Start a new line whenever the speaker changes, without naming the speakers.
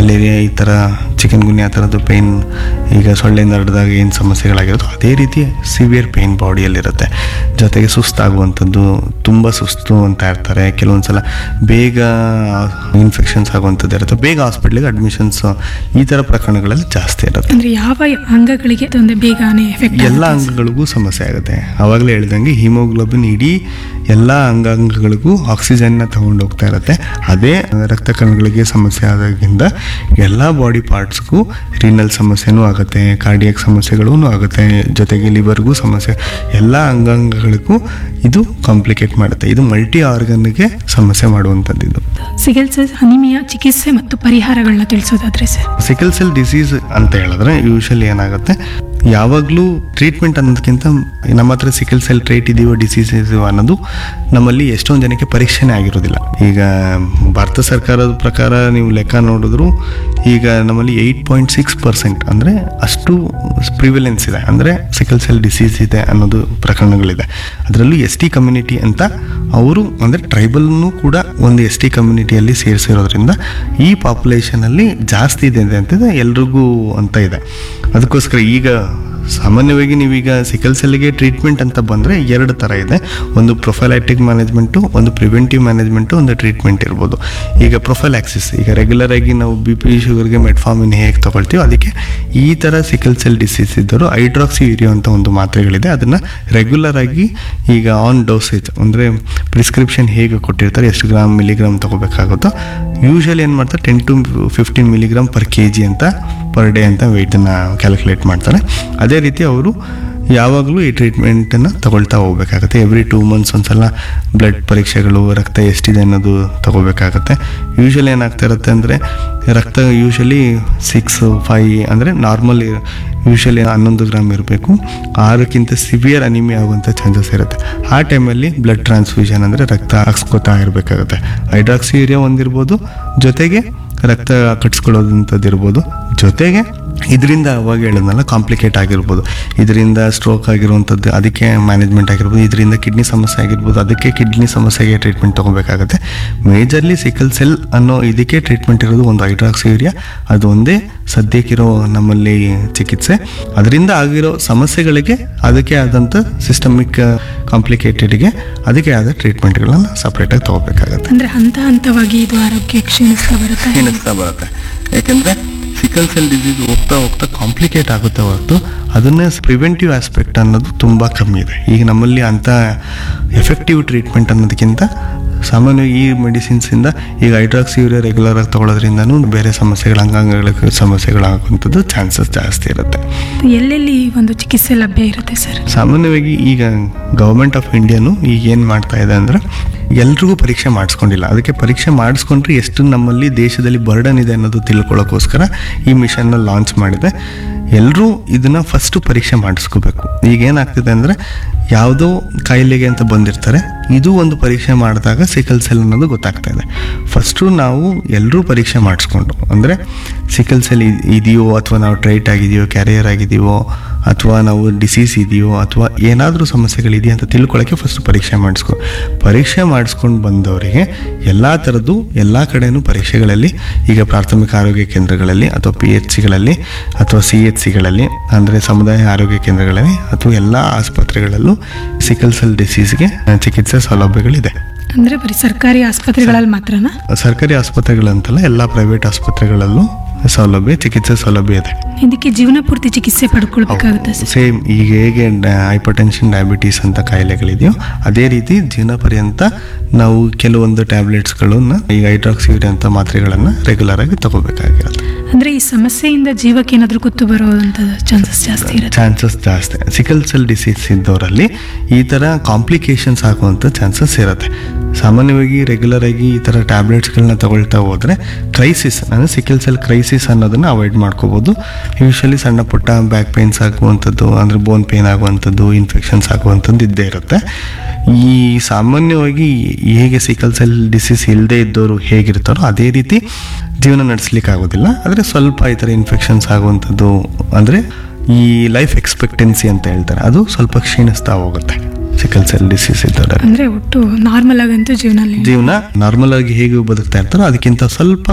malaria ಈ ಥರ chicken ಗುನ್ಯಾ ಥರದ್ದು ಪೇಯ್ನ್ ಈಗ ಸೊಳ್ಳೆಯಿಂದ ಹರಡಿದಾಗ ಏನು ಸಮಸ್ಯೆಗಳಾಗಿರುತ್ತೋ ಅದೇ ರೀತಿ ಸಿವಿಯರ್ ಪೇಯ್ನ್ ಬಾಡಿಯಲ್ಲಿರುತ್ತೆ ಜೊತೆಗೆ ಸುಸ್ತಾಗುವಂಥದ್ದು ತುಂಬ ಸುಸ್ತು ಅಂತ ಇರ್ತಾರೆ ಕೆಲವೊಂದು ಸಲ ಬೇಗ ಇನ್ಫೆಕ್ಷನ್ಸ್ ಆಗುವಂಥದ್ದು ಇರುತ್ತೆ ಬೇಗ ಹಾಸ್ಪಿಟ್ಲಿಗೆ ಅಡ್ಮಿಷನ್ಸ್ ಈ ಥರ ಪ್ರಕರಣಗಳಲ್ಲಿ ಜಾಸ್ತಿ ಇರುತ್ತೆ
ಅಂದ್ರೆ ಯಾವ ಅಂಗಗಳಿಗೆ ಒಂದು ಬೇಗನೆ ಎಫೆಕ್ಟ್
ಎಲ್ಲ ಅಂಗಗಳಿಗೂ ಸಮಸ್ಯೆ ಆಗುತ್ತೆ ಆವಾಗಲೇ ಹೇಳ್ದಂಗೆ ಹಿಮೋಗ್ಲೋಬಿನ್ ಇಡೀ ಎಲ್ಲ ಅಂಗಾಂಗಗಳಿಗೂ ಆಕ್ಸಿಜನ್ನ ತಗೊಂಡು ಹೋಗ್ತಾ ಇರುತ್ತೆ ಅದೇ ರಕ್ತ ಕಣಗಳಿಗೆ ಸಮಸ್ಯೆ ಆದಾಗಿಂದ ಎಲ್ಲ ಬಾಡಿ ಪಾರ್ಟ್ಸ್ಗೂ ರೀನಲ್ ಸಮಸ್ಯೆನೂ ಆಗುತ್ತೆ ಕಾರ್ಡಿಯಕ್ ಸಮಸ್ಯೆಗಳೂ ಆಗುತ್ತೆ ಜೊತೆಗೆ ಲಿವರ್ಗೂ ಸಮಸ್ಯೆ ಎಲ್ಲ ಅಂಗಾಂಗಗಳಿಗೂ ಇದು ಕಾಂಪ್ಲಿಕೇಟ್ ಮಾಡುತ್ತೆ ಇದು ಮಲ್ಟಿ ಆರ್ಗನ್ಗೆ ಸಮಸ್ಯೆ ಮಾಡುವಂಥದ್ದು ಇದು
ಸಿಗಲ್ ಸೆಲ್ ಅನಿಮಿಯಾ ಚಿಕಿತ್ಸೆ ಮತ್ತು ಪರಿಹಾರಗಳನ್ನ ತಿಳಿಸೋದಾದ್ರೆ ಸರ್
ಸಿಕಲ್ ಸೆಲ್ ಡಿಸೀಸ್ ಅಂತ ಹೇಳಿದ್ರೆ ಯೂಶಲಿ ಏನಾಗುತ್ತೆ ಯಾವಾಗಲೂ ಟ್ರೀಟ್ಮೆಂಟ್ ಅನ್ನೋದಕ್ಕಿಂತ ನಮ್ಮ ಹತ್ರ ಸಿಕಲ್ ಸೆಲ್ ಟ್ರೇಟ್ ಇದೆಯೋ ಡಿಸೀಸ್ ಇದೆಯೋ ಅನ್ನೋದು ನಮ್ಮಲ್ಲಿ ಎಷ್ಟೊಂದು ಜನಕ್ಕೆ ಪರೀಕ್ಷೆನೇ ಆಗಿರೋದಿಲ್ಲ ಈಗ ಭಾರತ ಸರ್ಕಾರದ ಪ್ರಕಾರ ನೀವು ಲೆಕ್ಕ ನೋಡಿದ್ರು ಈಗ ನಮ್ಮಲ್ಲಿ ಏಯ್ಟ್ ಪಾಯಿಂಟ್ ಸಿಕ್ಸ್ ಪರ್ಸೆಂಟ್ ಅಂದರೆ ಅಷ್ಟು ಪ್ರಿವಿಲೆನ್ಸ್ ಇದೆ ಅಂದರೆ ಸಿಕಲ್ ಸೆಲ್ ಡಿಸೀಸ್ ಇದೆ ಅನ್ನೋದು ಪ್ರಕರಣಗಳಿದೆ ಅದರಲ್ಲೂ ಎಸ್ ಟಿ ಕಮ್ಯುನಿಟಿ ಅಂತ ಅವರು ಅಂದರೆ ಟ್ರೈಬಲ್ನು ಕೂಡ ಒಂದು ಎಸ್ ಟಿ ಕಮ್ಯುನಿಟಿಯಲ್ಲಿ ಸೇರಿಸಿರೋದ್ರಿಂದ ಈ ಪಾಪ್ಯುಲೇಷನಲ್ಲಿ ಜಾಸ್ತಿ ಇದೆ ಅಂತ ಎಲ್ರಿಗೂ ಅಂತ ಇದೆ ಅದಕ್ಕೋಸ್ಕರ ಈಗ ಸಾಮಾನ್ಯವಾಗಿ ನೀವೀಗ ಸಿಕಲ್ ಸೆಲ್ಗೆ ಟ್ರೀಟ್ಮೆಂಟ್ ಅಂತ ಬಂದರೆ ಎರಡು ಥರ ಇದೆ ಒಂದು ಪ್ರೊಫೈಲೈಟಿಕ್ ಮ್ಯಾನೇಜ್ಮೆಂಟು ಒಂದು ಪ್ರಿವೆಂಟಿವ್ ಮ್ಯಾನೇಜ್ಮೆಂಟು ಒಂದು ಟ್ರೀಟ್ಮೆಂಟ್ ಇರ್ಬೋದು ಈಗ ಪ್ರೊಫೈಲ್ಯಾಕ್ಸಿಸ್ ಈಗ ರೆಗ್ಯುಲರ್ ಆಗಿ ನಾವು ಬಿ ಪಿ ಶುಗರ್ಗೆ ಮೆಟ್ಫಾರ್ಮಿನ್ ಹೇಗೆ ತೊಗೊಳ್ತೀವಿ ಅದಕ್ಕೆ ಈ ಥರ ಸಿಕಲ್ ಸೆಲ್ ಡಿಸೀಸ್ ಇದ್ದರು ಹೈಡ್ರಾಕ್ಸಿ ಯೂರಿಯೋ ಅಂತ ಒಂದು ಮಾತ್ರೆಗಳಿದೆ ಅದನ್ನು ರೆಗ್ಯುಲರ್ ಆಗಿ ಈಗ ಆನ್ ಡೋಸೇಜ್ ಅಂದರೆ ಪ್ರಿಸ್ಕ್ರಿಪ್ಷನ್ ಹೇಗೆ ಕೊಟ್ಟಿರ್ತಾರೆ ಎಷ್ಟು ಗ್ರಾಮ್ ಮಿಲಿಗ್ರಾಮ್ ತೊಗೋಬೇಕಾಗುತ್ತೋ ಯೂಶಲಿ ಏನು ಮಾಡ್ತಾರೆ ten to fifteen milligram per K G ಅಂತ ಪರ್ ಡೇ ಅಂತ ವೆಯ್ಟನ್ನು ಕ್ಯಾಲ್ಕುಲೇಟ್ ಮಾಡ್ತಾರೆ ಅದೇ ರೀತಿ ಅವರು ಯಾವಾಗಲೂ ಈ ಟ್ರೀಟ್ಮೆಂಟನ್ನು ತಗೊಳ್ತಾ ಹೋಗ್ಬೇಕಾಗತ್ತೆ ಎವ್ರಿ ಟೂ ಮಂತ್ಸ್ ಒಂದ್ಸಲ ಬ್ಲಡ್ ಪರೀಕ್ಷೆಗಳು ರಕ್ತ ಎಷ್ಟಿದೆ ಅನ್ನೋದು ತಗೋಬೇಕಾಗತ್ತೆ ಯೂಶಲಿ ಏನಾಗ್ತಾ ಇರುತ್ತೆ ಅಂದರೆ ರಕ್ತ ಯೂಶಲಿ ಸಿಕ್ಸ್ ಫೈ ಅಂದರೆ ನಾರ್ಮಲ್ ಯೂಶಲಿ ಹನ್ನೊಂದು ಗ್ರಾಮ್ ಇರಬೇಕು ಆರಕ್ಕಿಂತ ಸಿವಿಯರ್ ಅನಿಮಿ ಆಗುವಂಥ ಚಾನ್ಸಸ್ ಇರುತ್ತೆ ಆ ಟೈಮಲ್ಲಿ ಬ್ಲಡ್ ಟ್ರಾನ್ಸ್ಫ್ಯೂಷನ್ ಅಂದರೆ ರಕ್ತ ಹಾಕ್ಸ್ಕೊತಾ ಇರಬೇಕಾಗುತ್ತೆ ಹೈಡ್ರಾಕ್ಸಿ ಯೂರಿಯಾ ಒಂದಿರ್ಬೋದು ಜೊತೆಗೆ ರಕ್ತ ಕಟ್ಸ್ಕೊಳ್ಳೋದಂಥದ್ದು ಇರ್ಬೋದು ಜೊತೆಗೆ ಇದರಿಂದ ಅವಾಗ ಹೇಳಿದ್ನಲ್ಲ ಕಾಂಪ್ಲಿಕೇಟ್ ಆಗಿರ್ಬೋದು ಇದರಿಂದ ಸ್ಟ್ರೋಕ್ ಆಗಿರುವಂಥದ್ದು ಅದಕ್ಕೆ ಮ್ಯಾನೇಜ್ಮೆಂಟ್ ಆಗಿರ್ಬೋದು ಇದರಿಂದ ಕಿಡ್ನಿ ಸಮಸ್ಯೆ ಆಗಿರ್ಬೋದು ಅದಕ್ಕೆ ಕಿಡ್ನಿ ಸಮಸ್ಯೆಗೆ ಟ್ರೀಟ್ಮೆಂಟ್ ತೊಗೋಬೇಕಾಗುತ್ತೆ ಮೇಜರ್ಲಿ ಸಿಕಲ್ ಸೆಲ್ ಅನ್ನೋ ಇದಕ್ಕೆ ಟ್ರೀಟ್ಮೆಂಟ್ ಇರೋದು ಒಂದು ಹೈಡ್ರಾಕ್ಸಿ ಯೂರಿಯಾ ಅದು ಒಂದೇ ಸದ್ಯಕ್ಕಿರೋ ನಮ್ಮಲ್ಲಿ ಚಿಕಿತ್ಸೆ ಅದರಿಂದ ಆಗಿರೋ ಸಮಸ್ಯೆಗಳಿಗೆ ಅದಕ್ಕೆ ಆದಂಥ ಸಿಸ್ಟಮಿಕ್ ಕಾಂಪ್ಲಿಕೇಟೆಡ್ಗೆ ಅದಕ್ಕೆ ಆದ ಟ್ರೀಟ್ಮೆಂಟ್ಗಳನ್ನು ಸಪ್ರೇಟಾಗಿ ತೊಗೋಬೇಕಾಗತ್ತೆ
ಅಂದ್ರೆ ಹಂತ ಹಂತವಾಗಿ ಇದು ಆರೋಗ್ಯ ಕ್ಷೀಣಿಸ್ತಾ ಬರುತ್ತೆ
ಕ್ಷೀಣಿಸ್ತಾ ಬರುತ್ತೆ ಯಾಕೆಂದ್ರೆ ಸಿಕಲ್ ಸೆಲ್ ಡಿಸೀಸ್ ಹೋಗ್ತಾ ಹೋಗ್ತಾ ಕಾಂಪ್ಲಿಕೇಟ್ ಆಗುತ್ತೆ ಹೊರತು ಅದನ್ನೇ ಪ್ರಿವೆಂಟಿವ್ ಆಸ್ಪೆಕ್ಟ್ ಅನ್ನೋದು ತುಂಬ ಕಮ್ಮಿ ಇದೆ ಈಗ ನಮ್ಮಲ್ಲಿ ಅಂಥ ಎಫೆಕ್ಟಿವ್ ಟ್ರೀಟ್ಮೆಂಟ್ ಅನ್ನೋದಕ್ಕಿಂತ ಸಾಮಾನ್ಯವಾಗಿ ಈ ಮೆಡಿಸಿನ್ಸಿಂದ ಈಗ ಹೈಡ್ರಾಕ್ಸಿ ಯೂರಿಯಾ ರೆಗ್ಯುಲರ್ ಆಗಿ ತಗೊಳ್ಳೋದ್ರಿಂದನೂ ಬೇರೆ ಸಮಸ್ಯೆಗಳು ಅಂಗಾಂಗಗಳ ಸಮಸ್ಯೆಗಳಾಗುವಂಥದ್ದು ಚಾನ್ಸಸ್ ಜಾಸ್ತಿ ಇರುತ್ತೆ
ಎಲ್ಲೆಲ್ಲಿ ಈ ಒಂದು ಚಿಕಿತ್ಸೆ ಲಭ್ಯ ಇರುತ್ತೆ ಸರ್
ಸಾಮಾನ್ಯವಾಗಿ ಈಗ ಗೌರ್ಮೆಂಟ್ ಆಫ್ ಇಂಡಿಯಾನು ಈಗ ಏನು ಮಾಡ್ತಾ ಇದೆ ಅಂದರೆ ಎಲ್ರಿಗೂ ಪರೀಕ್ಷೆ ಮಾಡಿಸ್ಕೊಂಡಿಲ್ಲ ಅದಕ್ಕೆ ಪರೀಕ್ಷೆ ಮಾಡಿಸ್ಕೊಂಡ್ರೆ ಎಷ್ಟು ನಮ್ಮಲ್ಲಿ ದೇಶದಲ್ಲಿ ಬರ್ಡನ್ ಇದೆ ಅನ್ನೋದು ತಿಳ್ಕೊಳ್ಳೋಕ್ಕೋಸ್ಕರ ಈ ಮಿಷನ್ನ ಲಾಂಚ್ ಮಾಡಿದೆ ಎಲ್ಲರೂ ಇದನ್ನು ಫಸ್ಟು ಪರೀಕ್ಷೆ ಮಾಡಿಸ್ಕೋಬೇಕು ಈಗ ಏನಾಗ್ತಿದೆ ಅಂದರೆ ಯಾವುದೋ ಕಾಯಿಲೆಗೆ ಅಂತ ಬಂದಿರ್ತಾರೆ ಇದು ಒಂದು ಪರೀಕ್ಷೆ ಮಾಡಿದಾಗ ಸಿಕಲ್ ಸೆಲ್ ಅನ್ನೋದು ಗೊತ್ತಾಗ್ತಾ ಇದೆ ಫಸ್ಟು ನಾವು ಎಲ್ಲರೂ ಪರೀಕ್ಷೆ ಮಾಡಿಸ್ಕೊಂಡು ಅಂದರೆ ಸಿಕಲ್ ಸೆಲ್ ಇದೆಯೋ ಅಥವಾ ನಾವು ಟ್ರೈಟ್ ಆಗಿದೆಯೋ ಕ್ಯಾರಿಯರ್ ಆಗಿದೆಯೋ ಅಥವಾ ನಾವು ಡಿಸೀಸ್ ಇದೆಯೋ ಅಥವಾ ಏನಾದರೂ ಸಮಸ್ಯೆಗಳಿದೆಯಾ ಅಂತ ತಿಳ್ಕೊಳ್ಳೋಕ್ಕೆ ಫಸ್ಟ್ ಪರೀಕ್ಷೆ ಮಾಡಿಸ್ಕೊ ಪರೀಕ್ಷೆ ಮಾಡಿಸ್ಕೊಂಡು ಬಂದವರಿಗೆ ಎಲ್ಲ ಥರದ್ದು ಎಲ್ಲ ಕಡೆನೂ ಪರೀಕ್ಷೆಗಳಲ್ಲಿ ಈಗ ಪ್ರಾಥಮಿಕ ಆರೋಗ್ಯ ಕೇಂದ್ರಗಳಲ್ಲಿ ಅಥವಾ ಪಿ ಎಚ್ ಸಿಗಳಲ್ಲಿ ಅಥವಾ ಸಿ ಎಚ್ ಸಿಗಳಲ್ಲಿ ಅಂದರೆ ಸಮುದಾಯ ಆರೋಗ್ಯ ಕೇಂದ್ರಗಳಲ್ಲಿ ಅಥವಾ ಎಲ್ಲ ಆಸ್ಪತ್ರೆಗಳಲ್ಲೂ ಸಿಕಲ್ ಸೆಲ್ ಡಿಸೀಸ್ಗೆ ಚಿಕಿತ್ಸೆ ಸೌಲಭ್ಯಗಳಿದೆ
ಅಂದ್ರೆ ಬರೀ ಸರ್ಕಾರಿ ಆಸ್ಪತ್ರೆಗಳಲ್ಲಿ ಮಾತ್ರನಾ
ಸರ್ಕಾರಿ ಆಸ್ಪತ್ರೆಗಳಂತಲ್ಲ ಎಲ್ಲ ಪ್ರೈವೇಟ್ ಆಸ್ಪತ್ರೆಗಳಲ್ಲೂ ಸೌಲಭ್ಯ ಚಿಕಿತ್ಸೆ ಸೌಲಭ್ಯ ಇದೆ
ಇದಕ್ಕೆ ಜೀವನ ಪೂರ್ತಿ ಚಿಕಿತ್ಸೆ ಪಡ್ಕೊಳ್ಬೇಕಾಗುತ್ತೆ ಸರ್
ಸೇಮ್ ಈಗ ಹೇಗೆ ಹೈಪರ್ ಟೆನ್ಷನ್ ಡಯಾಬಿಟೀಸ್ ಅಂತ ಕಾಯಿಲೆಗಳಿದೆಯೋ ಅದೇ ರೀತಿ ಜೀವನ ಪರ್ಯಂತ ನಾವು ಕೆಲವೊಂದು ಟ್ಯಾಬ್ಲೆಟ್ಸ್ಗಳನ್ನ ಈಗ ಹೈಡ್ರಾಕ್ಸಿಯೂರಿ ಅಂತ ಮಾತ್ರೆಗಳನ್ನು ರೆಗ್ಯುಲರ್ ಆಗಿ ತಗೋಬೇಕಾಗಿರುತ್ತೆ
ಅಂದ್ರೆ ಈ ಸಮಸ್ಯೆಯಿಂದ ಜೀವಕ್ಕೆ ಏನಾದ್ರೂ ಕುತ್ತು ಬರುವಂತ ಚಾನ್ಸಸ್ ಜಾಸ್ತಿ ಇರುತ್ತೆ
ಚಾನ್ಸಸ್ ಜಾಸ್ತಿ ಸಿಕಲ್ ಸೆಲ್ ಡಿಸೀಸ್ ಇದ್ದವರಲ್ಲಿ ಈ ಥರ ಕಾಂಪ್ಲಿಕೇಶನ್ಸ್ ಆಗುವಂಥ ಚಾನ್ಸಸ್ ಇರುತ್ತೆ ಸಾಮಾನ್ಯವಾಗಿ ರೆಗ್ಯುಲರ್ ಆಗಿ ಈ ಥರ ಟ್ಯಾಬ್ಲೆಟ್ಸ್ಗಳನ್ನ ತಗೊಳ್ತಾ ಹೋದರೆ ಕ್ರೈಸಿಸ್ ಅಂದರೆ ಸಿಕಲ್ ಸೆಲ್ ಕ್ರೈಸಿಸ್ ಅನ್ನೋದನ್ನು ಅವಾಯ್ಡ್ ಮಾಡ್ಕೋಬೋದು ಯೂಶಲಿ ಸಣ್ಣ ಪುಟ್ಟ ಬ್ಯಾಕ್ ಪೇನ್ಸ್ ಆಗುವಂಥದ್ದು ಅಂದರೆ ಬೋನ್ ಪೇನ್ ಆಗುವಂಥದ್ದು ಇನ್ಫೆಕ್ಷನ್ಸ್ ಆಗುವಂಥದ್ದು ಇದ್ದೇ ಇರುತ್ತೆ ಈ ಸಾಮಾನ್ಯವಾಗಿ ಹೇಗೆ ಸಿಕಲ್ ಸೆಲ್ ಡಿಸೀಸ್ ಇಲ್ಲದೆ ಇದ್ದವರು ಹೇಗಿರ್ತಾರೋ ಅದೇ ರೀತಿ ಜೀವನ ನಡೆಸ್ಲಿಕ್ಕೆ ಆಗೋದಿಲ್ಲ ಆದರೆ ಸ್ವಲ್ಪ ಈ ಥರ ಇನ್ಫೆಕ್ಷನ್ಸ್ ಆಗುವಂಥದ್ದು ಅಂದರೆ ಈ ಲೈಫ್ ಎಕ್ಸ್ಪೆಕ್ಟೆನ್ಸಿ ಅಂತ ಹೇಳ್ತಾರೆ ಅದು ಸ್ವಲ್ಪ ಕ್ಷೀಣಿಸ್ತಾ ಹೋಗುತ್ತೆ ಸಿಕಲ್ ಸೆಲ್ ಡಿಸೀಸ್ ಇದ್ದವರಲ್ಲಿ
ಅಂದ್ರೆ ಒಟ್ಟು ನಾರ್ಮಲ್ ಆಗಂತೂ ಜೀವನ
ಜೀವನ ನಾರ್ಮಲ್ ಆಗಿ ಹೇಗೆ ಬದುಕ್ತಾ ಇರ್ತಾರೋ ಅದಕ್ಕಿಂತ ಸ್ವಲ್ಪ